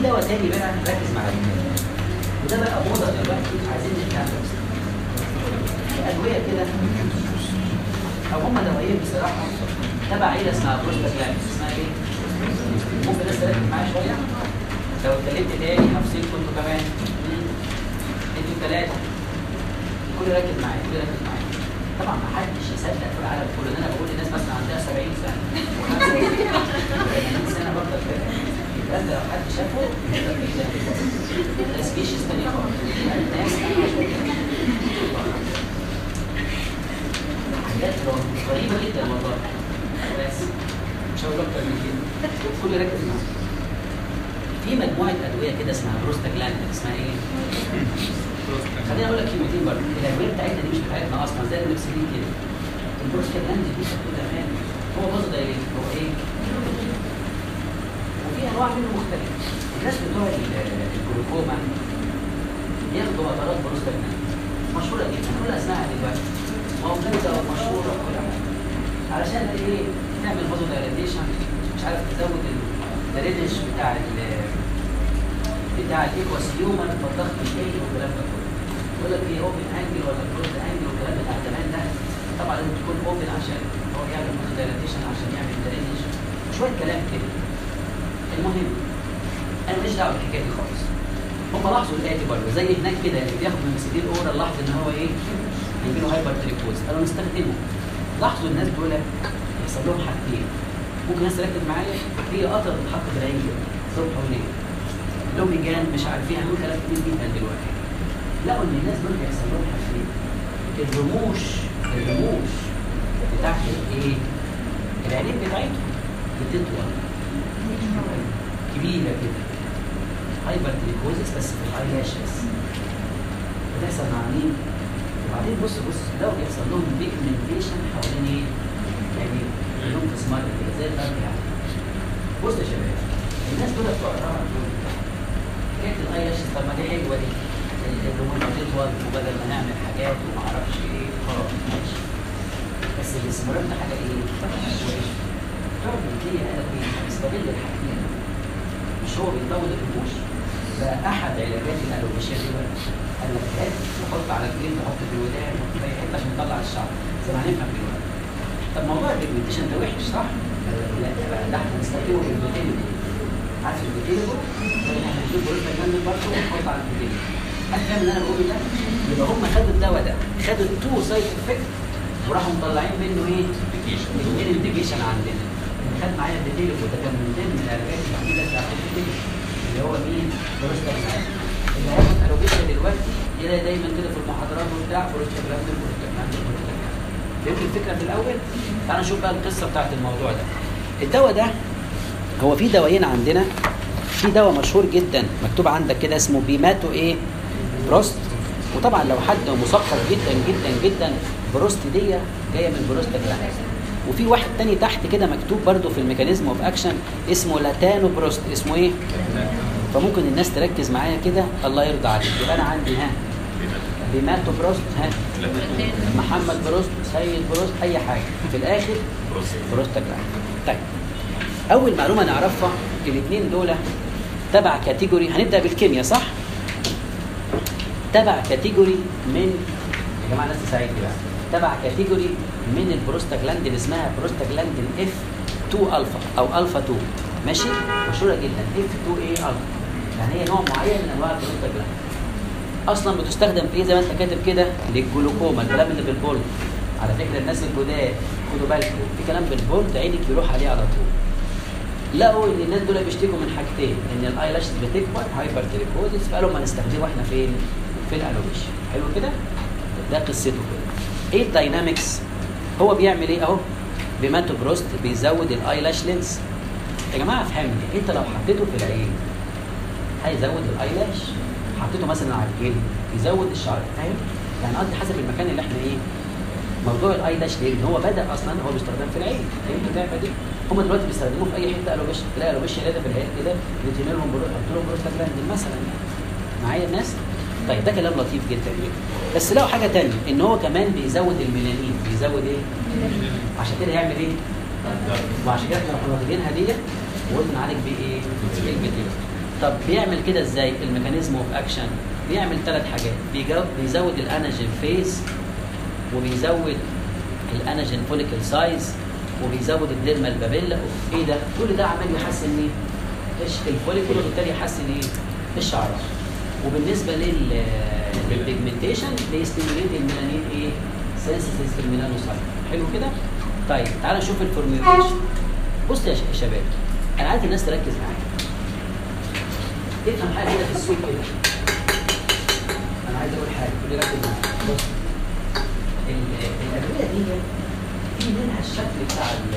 دواء تاني بقى ركز معايا وده بقى موضه دلوقتي عايزين نتكلم في ادويه كده او هم دوايين بصراحه تبع عيله اسمها بروستاجلاند اسمها ايه؟ ممكن لسه ركز معايا شويه لو اتكلمت تاني هفصلكم انتوا كمان مم. انتوا الثلاثه كل ركز معايا كل ركز معايا طبعا ما حدش يصدق في العالم كله ان انا بقول للناس مثلا عندها 70 سنه و80 سنه بفضل كده يبقى انت لو حد شافه يقدر يقول ده سبيشيز تاني خالص الناس حاجات غريبه جدا والله بس مش هقول اكتر من كده كل ركز معايا في مجموعه ادويه كده اسمها بروستاجلاند اسمها ايه؟ خليني اقول لك كلمتين برضه الادويه بتاعتنا دي مش بتاعتنا اصلا زي النكسلين كده البروستاجلاند دي شكله تمام هو باظ دايركت هو ايه؟ وفي انواع منه مختلفه الناس بتوع ال- الجلوكوما ياخدوا قطرات بروستاجلاند مشهوره جدا هنقول اسمها دلوقتي موجوده ومشهوره وكل حاجه علشان ايه؟ تعمل بازو دايليتيشن مش عارف تزود الريدش بتاع ال بتاع الايكوس هيومن فالضغط الشيء والكلام ده كله يقول لك ايه اوبن انجل ولا كلوز انجل والكلام بتاع زمان ده طبعا لازم تكون اوبن عشان هو يعمل دايليتيشن عشان يعمل درينج شويه كلام كده المهم انا ماليش دعوه بالحكايه دي خالص هم لاحظوا الاتي برضه زي هناك كده اللي بياخد من مسيدين اورال لاحظ ان هو ايه يجي له هايبر تريكوز قالوا نستخدمه لاحظوا الناس دول يحصل لهم حاجتين ممكن الناس تركز معايا هي قطر بتتحط في العين كده صبح وليل لوميجان مش عارفين هنقول كلام كتير جدا دلوقتي لقوا ان الناس دول بيحصل لهم حاجتين الرموش الرموش بتاعت الايه؟ العينين بتاعتهم بتطول كبيره كده هايبر تريكوزس بس في الايلاشز بتحصل مع مين؟ وبعدين بص بص لو بيحصل لهم بيجمنتيشن حوالين ايه؟ يعني لهم اسمار كده زي الفرد يعني بص يا شباب الناس دول بتوع الرمل دول حكايه الايلاشز طب ما دي حلوه دي الرموش بتطول وبدل ما نعمل حاجات وما اعرفش ايه خلاص ماشي بس الاستمرار ده حاجه ايه؟ وحشه الراجل دي قال ايه؟ بيستغل الحكيم مش هو بيطول الرموش ده احد علاجات الالوبيشيا دلوقتي قال لك هات تحط على الجلد تحط في الودان تحط في اي حته عشان تطلع الشعر زي ما هنفهم دلوقتي طب موضوع البيجمنتيشن ده وحش صح؟ لا بقى ده احنا بنستخدمه بالبيتيلو عارف البيتيلو ده اللي احنا بنجيب بروتين جنب برضه ونحط على البيتيلو هل فاهم اللي انا بقوله ده؟ يبقى هم خدوا الدواء ده خدوا التو سايد افكت وراحوا مطلعين منه ايه؟ اثنين انديكيشن عندنا خد معايا البيتيلو وده كان من ضمن العلاجات الجديده بتاعت البيتيلو اللي هو مين؟ بروستاجلاند اللي هياخد الوبيشيا دلوقتي يلاقي دايما كده في المحاضرات وبتاع بروستاجلاند بروستاجلاند بروستاجلاند فهمت الفكره في الاول؟ تعال نشوف بقى القصه بتاعت الموضوع ده. الدواء ده هو في دوايين عندنا في دواء مشهور جدا مكتوب عندك كده اسمه بيماتو ايه؟ بروست وطبعا لو حد مثقف جدا جدا جدا بروست دي جايه من بروستاجلاند وفي واحد تاني تحت كده مكتوب برضو في الميكانيزم اوف اكشن اسمه لاتانو بروست اسمه ايه؟ فممكن الناس تركز معايا كده الله يرضى عليك يبقى انا عندي ها بيماتو بروست ها محمد بروست سيد بروست اي حاجه في الاخر بروستاجلاند طيب اول معلومه نعرفها الاثنين دول تبع كاتيجوري هنبدا بالكيمياء صح تبع كاتيجوري من يا جماعه الناس تساعدني بقى تبع كاتيجوري من البروستاجلاند اللي اسمها بروستاجلاند اف 2 الفا او الفا 2 ماشي مشهوره جدا اف 2 ايه الفا يعني هي نوع معين من انواع البروستاجلاند اصلا بتستخدم في ايه زي ما انت كاتب كده للجلوكوما الكلام اللي بالبولد على فكره الناس الجداد خدوا بالكم في كلام بالبولد عينك يروح عليه على طول لقوا ان الناس دول بيشتكوا من حاجتين ان الايلاش بتكبر هايبر تريكوزيس فقالوا ما نستخدمه احنا فين؟ في الالوبيشن حلو كده؟ ده قصته كده ايه الداينامكس؟ هو بيعمل ايه اهو؟ بيماتو بروست بيزود الايلاش لينس يا جماعه افهمني انت لو حطيته في العين هيزود الايلاش حطيته مثلا على الجلد يزود الشعر فاهم؟ يعني قصدي حسب المكان اللي احنا ايه؟ موضوع الايلاش ليه؟ ان هو بدا اصلا هو بيستخدم في العين فهمت اللعبه دي؟ هم دلوقتي بيستخدموه في اي حته الوبيشن تلاقي الوبيشن كده في العين كده بيتم لهم يحط لهم بروستاجلاند مثلا معايا الناس؟ طيب ده كلام لطيف جدا جدا بس لقوا حاجه ثانيه ان هو كمان بيزود الميلانين بيزود ايه؟ عشان كده يعمل ايه؟ وعشان كده احنا واخدينها ديت وقلنا نعالج بيه ايه؟ البيتيلو طب بيعمل كده ازاي الميكانيزم اوف اكشن بيعمل ثلاث حاجات بيجو- بيزود الانرجين فيز وبيزود الانرجين فوليكل سايز وبيزود الديرمال بابيلا ايه ده كل ده عمال يحسن ايه ايش الفوليكل وبالتالي يحسن ايه الشعر وبالنسبه لل للبيجمنتيشن بيستيموليت الميلانين ايه سنسيتيز في الميلانوسايت حلو كده طيب تعال نشوف الفورميوليشن بص يا ش- شباب انا عايز الناس تركز معايا تفهم حاجه كده في السوق كده انا عايز اقول حاجه كل ركز معايا بص ال- الادويه دي في منها الشكل بتاع ال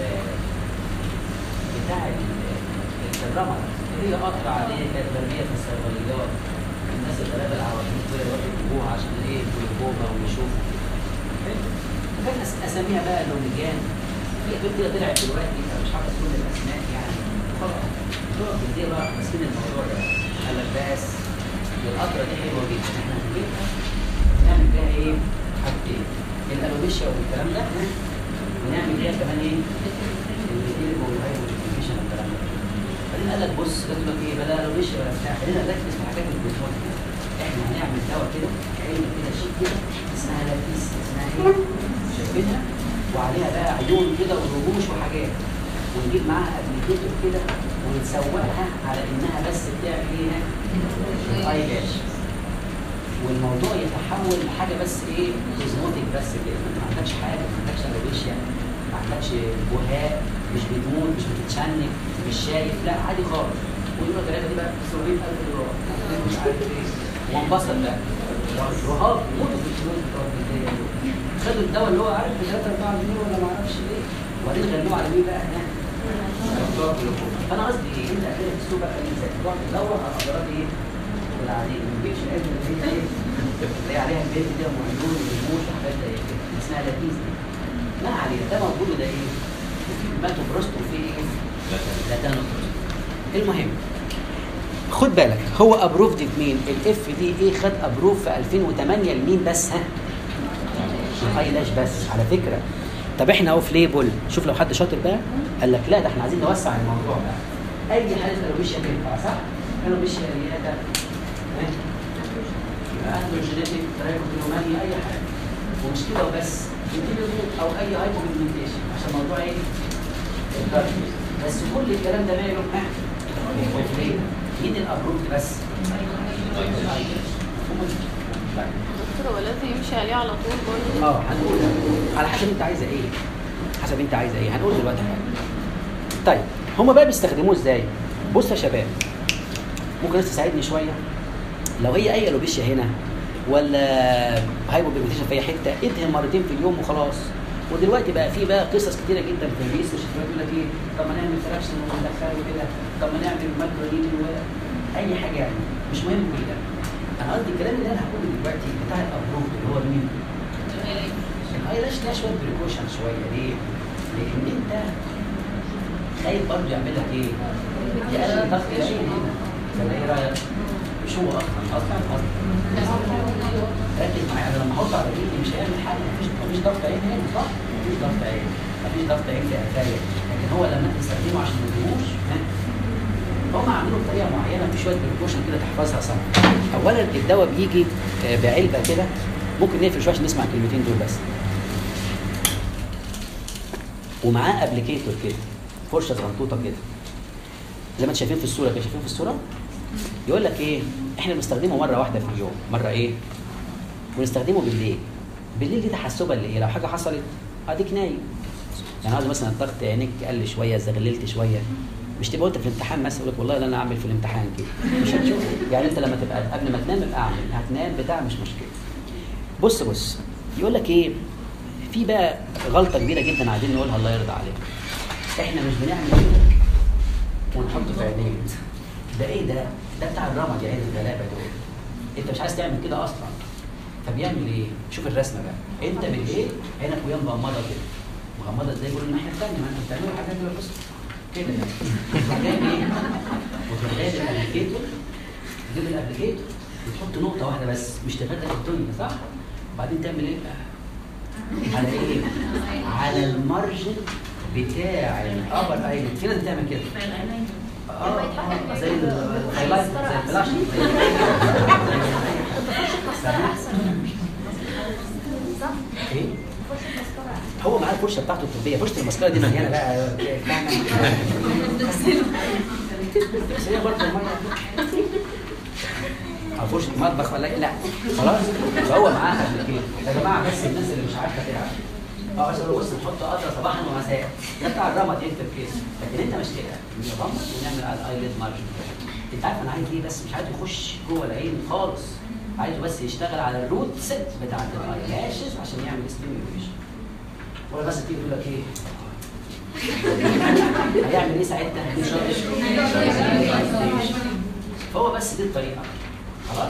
بتاع ال- الرمل اللي هي قطر عليه كانت مرميه في الصيدليات الناس الثلاثه العواجيز دول يروحوا يجيبوها عشان ايه يجيبوها ويشوفوا حلو وكان أس- اساميها بقى لونجان في ادويه كده طلعت دلوقتي انا مش حافظ كل الاسماء يعني خلاص دول دي بقى ماسكين الموضوع ده قال لك بس القطره دي حلوه جدا احنا هنجيبها نعمل بيها ايه؟ حاجتين الالوبيشيا والكلام ده ونعمل بيها كمان ايه؟ الهيلب والهايبوتيفيشن والكلام ده بعدين قال لك بص قلت لك ايه بلا الوبيشيا ولا بتاع خلينا نركز في حاجات الكنترول احنا هنعمل دواء كده علبه كده شيك كده اسمها لاتيس اسمها ايه؟ شايفينها؟ وعليها بقى عيون كده ورموش وحاجات ونجيب معاها ابليكيتور كده ونسوقها على انها بس بتعمل ايه؟ اي لاش والموضوع يتحول لحاجه بس ايه كوزموتيك بس كده ما عندكش حاجه ما عندكش الوبيشيا ما عندكش بهاء مش بتموت مش بتتشنج مش شايف لا عادي خالص واليورو ثلاثه دي بقى 700000 دولار مش عارف ايه وانبسط بقى رهاب موتوا في الفلوس بتوع الجديه دول خدوا الدواء اللي هو عارف ب 3 4 جنيه ولا ما اعرفش ايه وبعدين غنوه على مين بقى هناك فانا قصدي ايه انت هتلاقي في السوق بقى ازاي تروح تدور على اضرار ايه العاديه ما تجيبش العلم اللي هي ايه تلاقي عليها البيت دي ومعلوم ورموش وحاجات زي كده اسمها لاتيز دي ما علينا ده موجود ده ايه وفي ماتوبروست وفي ايه لاتانوبروست المهم خد بالك هو ابروفد مين الاف دي ايه خد ابروف في 2008 لمين بس ها الايلاش بس على فكره طب احنا اهو في ليبل شوف لو حد شاطر بقى قال لك لا ده احنا عايزين نوسع الموضوع بقى اي حاله الوبيشيا تنفع صح؟ الوبيشيا اللي هي ده اندروجينيتك ترايكوتينومانيا اي حاجه ومش كده وبس انتيلوميت او اي هايبوبيجمنتيشن عشان الموضوع ايه؟ الدرجة. بس كل الكلام ده ماله ها؟ ليه؟ مين الابروف بس؟ دكتور هو لازم يمشي عليه على طول برضه اه هنقول على حسب انت عايزه ايه حسب انت عايزه ايه هنقول دلوقتي حاجه طيب هما بقى بيستخدموه ازاي بص يا شباب ممكن ناس تساعدني شويه لو هي اي الوبيشيا هنا ولا هايبوبيجمنتيشن في اي حته ادهن مرتين في اليوم وخلاص ودلوقتي بقى في بقى قصص كتيره جدا في الريسيرش يقول لك ايه طب ما نعمل فراكشن وندخله كده طب ما نعمل ماكرولين اي حاجه يعني مش مهم كل ده انا قصدي الكلام اللي انا هقوله دلوقتي بتاع الابروف اللي هو مين؟ الايلاش لها شويه بريكوشن شويه ليه؟ لان انت خايف برضه يعمل لك ايه؟ يقلل ضغط العين هنا فلا ايه رايك؟ مش هو اصلا اصلا اصلا ركز معايا انا لما احط على ايدي مش هيعمل حاجه مفيش مفيش ضغط عين هنا صح؟ مفيش ضغط عين مفيش ضغط عين في قفايا لكن هو لما انت تستخدمه عشان ما تدوش هم عاملينه بطريقه معينه في شويه بريكوشن كده تحفظها صح اولا الدواء بيجي آه، بعلبه كده ممكن نقفل شويه عشان نسمع الكلمتين دول بس ومعاه ابلكيتور كده فرشه صغنطوطه كده زي ما انتم شايفين في الصوره كده شايفين في الصوره يقول لك ايه احنا بنستخدمه مره واحده في اليوم مره ايه ونستخدمه بالليل بالليل دي تحسبا لايه لو حاجه حصلت اديك نايم يعني عاوز مثلا الضغط عينيك قل شويه زغللت شويه مش تبقى وانت في الامتحان مثلا يقول لك والله لا انا اعمل في الامتحان كده مش هتشوف يعني انت لما تبقى قبل ما تنام ابقى اعمل هتنام بتاع مش مشكله بص بص يقول لك ايه في بقى غلطه كبيره جدا عايزين نقولها الله يرضى عليك احنا مش بنعمل كده ونحطه في عينيك ده ايه ده ده بتاع الرمد يا عين الغلابه دول انت مش عايز تعمل كده اصلا فبيعمل ايه شوف الرسمه بقى انت بالايه عينك وهي مغمضه كده مغمضه ازاي يقول الناحيه الثانيه ما انت بتعملوا الحاجات دي بص كده يعني تروح جايب ايه وتروح جايب الابلكيتور تجيب الابلكيتور وتحط نقطه واحده بس مش تغرق الدنيا صح وبعدين تعمل ايه على ايه على المارجن بتاع الابر ايلاند في ناس بتعمل كده اه آه، زي الهايلايت زي الفلاش ايه هو معاه الفرشه بتاعته الطبيه فرشه المسكره دي مليانه بقى بس هي برضه الميه او فرشه مطبخ ولا إيه؟ لا خلاص فهو معاها قبل كده يا جماعه بس الناس اللي مش عارفه تلعب اه بس بص نحط قطره صباحا ومساء ده بتاع الرمد يكتب كده لكن انت مش كده نغمض ونعمل على الايلid مارجن انت عارف انا عايز ايه بس مش عايز يخش جوه العين خالص عايزه بس يشتغل على الروت ست بتاعت الايلاشز عشان يعمل ستيميوليشن ولا بس تيجي تقول لك ايه هيعمل ايه ساعتها؟ فهو بس دي الطريقه خلاص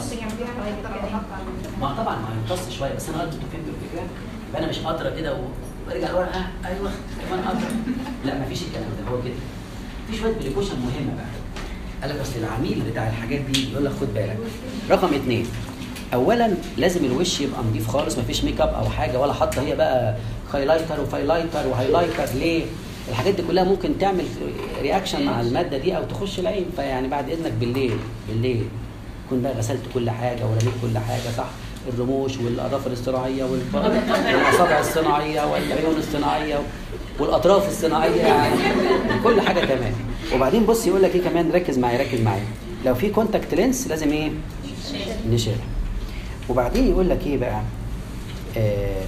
ما طبعا ما يمتص شويه بس انا قلت انتوا فهمتوا الفكره يبقى انا مش قطره كده وارجع لورا ها ايوه كمان قطره لا ما فيش الكلام ده هو كده في شويه بريكوشن مهمه بقى قال لك اصل العميل بتاع الحاجات دي يقول لك خد بالك رقم اثنين اولا لازم الوش يبقى نظيف خالص مفيش ميك اب او حاجه ولا حاطه هي بقى هايلايتر وفايلايتر وهايلايتر ليه الحاجات دي كلها ممكن تعمل رياكشن مع الماده دي او تخش العين فيعني بعد اذنك بالليل بالليل تكون بقى غسلت كل حاجه ورميت كل حاجه صح الرموش والاظافر الصناعيه والب- والاصابع الصناعيه والعيون الصناعيه والاطراف الصناعيه يعني كل حاجه تمام وبعدين بص يقول لك ايه كمان ركز معايا ركز معايا لو في كونتاكت لينس لازم ايه نشيلها وبعدين يقول لك ايه بقى آه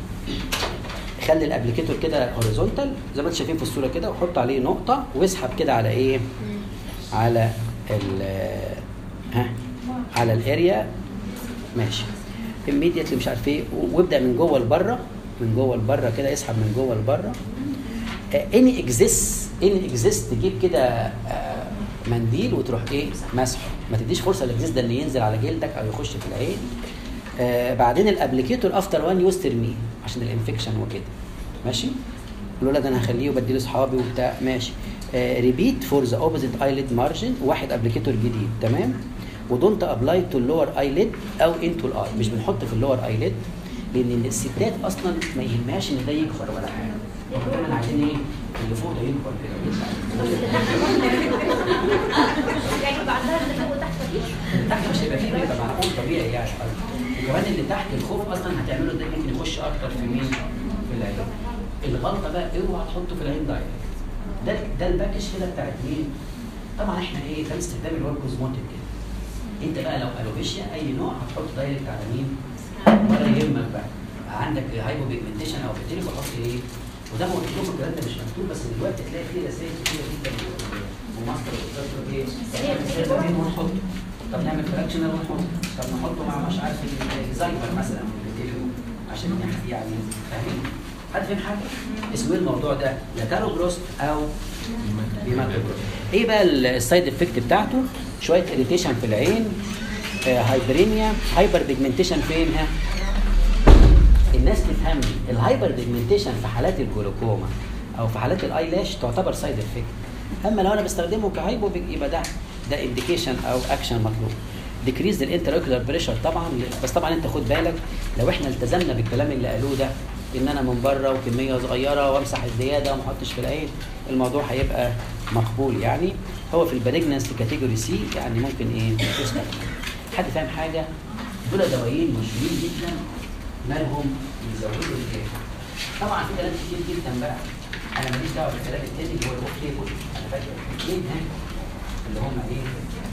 خلي الابليكيتور كده هوريزونتال زي ما انتم شايفين في الصوره كده وحط عليه نقطه واسحب كده على ايه على ال ها على الاريا ماشي immediately مش عارف ايه وابدا من جوه لبره من جوه لبره كده اسحب من جوه لبره اني اكزيست اني اكزيست تجيب كده آه، منديل وتروح ايه مسحه ما تديش فرصه للاكزيست ده اللي ينزل على جلدك او يخش في العين آه بعدين الابليكيتور افتر وان يوز ترميه عشان الانفكشن وكده ماشي الولد ده انا هخليه وبدي لاصحابي وبتاع ماشي ريبيت فور ذا اوبوزيت ايليد مارجن واحد ابليكيتور جديد تمام ودونت ابلاي تو اللور ايليد او انتو الاي مش بنحط في اللور ايليد لان الستات اصلا ما يهمهاش ان ده يكبر ولا حاجه هم دايما عايزين ايه اللي فوق ده يكبر كده ويطلع. يعني بعدها اللي فوق تحت مفيش تحت مش هيبقى فيه بيبقى معقول طبيعي يعني وكمان اللي تحت الخوف اصلا هتعمله ده ممكن يخش اكتر في مين؟ في العين الغلطه بقى اوعى تحطه في العين دايركت ده ده الباكج كده بتاعت مين؟ طبعا احنا ايه ده استخدام الورك كوزموتيك كده انت بقى لو الوفيشيا اي نوع هتحط دايركت على مين؟ ولا يهمك بقى عندك هايبو بيجمنتيشن او بتيجي فحط ايه؟ وده ما قلت لكم الكلام ده مش مكتوب بس دلوقتي تلاقي فيه رسائل كتيره جدا وماستر وتذكر ايه؟ سيرفين ونحطه طب نعمل فراكشنال ونحطه طب نحطه مع مش عارف الزايبر مثلا بالتليفون عشان يعني فاهمين؟ حد فاهم حاجه؟ اسمه ايه الموضوع ده؟ لاتارو جروست او بيماتو جروست ايه بقى السايد افكت بتاعته؟ شويه اريتيشن في العين آه، هايبرينيا هايبر بيجمنتيشن فين ها؟ الناس تفهمني الهايبر بيجمنتيشن في حالات الجلوكوما او في حالات الاي لاش تعتبر سايد افكت اما لو انا بستخدمه كهايبو بيج- يبقى ده ده انديكيشن او اكشن مطلوب ديكريز الانتراكولار بريشر طبعا بس طبعا انت خد بالك لو احنا التزمنا بالكلام اللي قالوه ده ان انا من بره وكميه صغيره وامسح الزياده وما احطش في العين الموضوع هيبقى مقبول يعني هو في البريجننس كاتيجوري سي يعني ممكن ايه يستخدم حد فاهم حاجه دول دوايين مشهورين جدا مالهم يزودوا الايه طبعا في كلام كتير جدا بقى انا ماليش دعوه بالكلام التاني اللي هو الاوف تيبل انا فاكر اثنين ها اللي هم ايه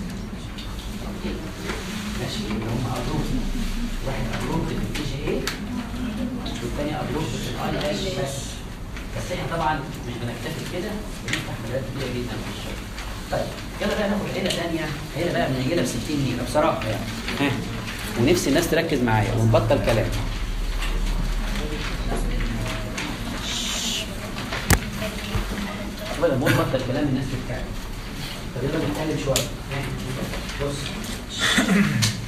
ماشي اللي هم ابروف واحد ابروف بالبي جي اي والثاني ابروف بالاي اش بس بس احنا طبعا مش بنكتفي كده بنفتح مجالات كتيره جدا في الشغل طيب يلا بقى ناخد عيله ثانيه عيله بقى بنجيلها ب 60 نيله بصراحه يعني ها ونفسي الناس تركز معايا ونبطل كلام ولا مو بطل كلام الناس بتتكلم طب يلا نتكلم شويه ها، بص